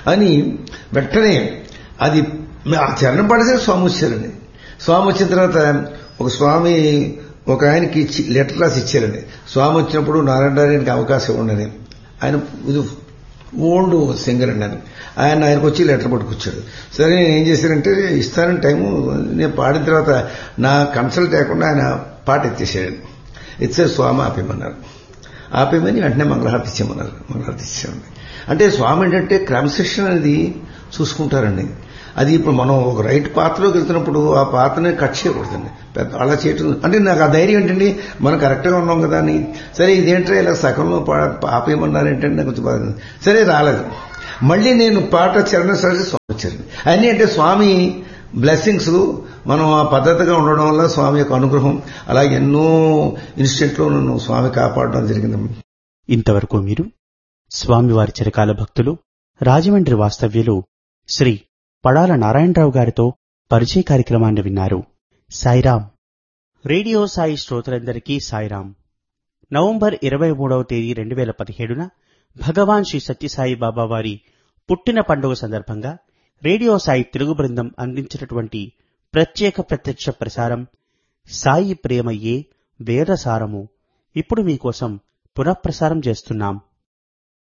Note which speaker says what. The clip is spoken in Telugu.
Speaker 1: అని వెంటనే అది ఆ చరణం పడితే స్వామి వచ్చారండి స్వామి వచ్చిన తర్వాత ఒక స్వామి ఒక ఆయనకి ఇచ్చి లెటర్ రాసి ఇచ్చారండి స్వామి వచ్చినప్పుడు నారాయణరాయనికి అవకాశం ఉండని ఆయన ఇది ఓల్డ్ సింగర్ అండి ఆయన ఆయన ఆయనకు వచ్చి లెటర్ పట్టుకొచ్చాడు సరే నేను ఏం చేశానంటే ఇస్తానని టైము నేను పాడిన తర్వాత నా కన్సల్ట్ లేకుండా ఆయన పాట ఎత్తేసాడు ఇచ్చే స్వామి ఆపేయమన్నారు ఆపేయమని వెంటనే మంగళహారతి ఇచ్చేయమన్నారు మంగళహారతి ఇచ్చామండి అంటే స్వామి ఏంటంటే క్రమశిక్షణ అనేది చూసుకుంటారండి అది ఇప్పుడు మనం ఒక రైట్ పాత్రలోకి వెళ్తున్నప్పుడు ఆ పాత్రని కట్ చేయకూడదండి పెద్ద అలా చేయటం అంటే నాకు ఆ ధైర్యం ఏంటండి మనం కరెక్ట్గా ఉన్నాం కదా అని సరే ఇదేంటో ఇలా సగంలో ఆపేయమన్నారు ఏంటంటే నాకు కొంచెం బాధ సరే రాలేదు మళ్ళీ నేను పాట చరణ సరే స్వామి వచ్చారు అన్నీ అంటే స్వామి బ్లెస్సింగ్స్ మనం ఆ పద్ధతిగా ఉండడం వల్ల స్వామి యొక్క అనుగ్రహం అలా ఎన్నో ఇన్స్టెంట్లో నన్ను స్వామి కాపాడడం జరిగింది
Speaker 2: ఇంతవరకు మీరు స్వామివారి చిరకాల భక్తులు రాజమండ్రి వాస్తవ్యులు శ్రీ పడాల నారాయణరావు గారితో పరిచయ కార్యక్రమాన్ని విన్నారు సాయిరాం రేడియో సాయి శ్రోతలందరికీ సాయిరాం నవంబర్ ఇరవై మూడవ తేదీ రెండు వేల పదిహేడున భగవాన్ శ్రీ సత్యసాయి బాబా వారి పుట్టిన పండుగ సందర్భంగా రేడియో సాయి తెలుగు బృందం అందించినటువంటి ప్రత్యేక ప్రత్యక్ష ప్రసారం సాయి ప్రేమయ్యే వేదసారము ఇప్పుడు మీకోసం పునఃప్రసారం చేస్తున్నాం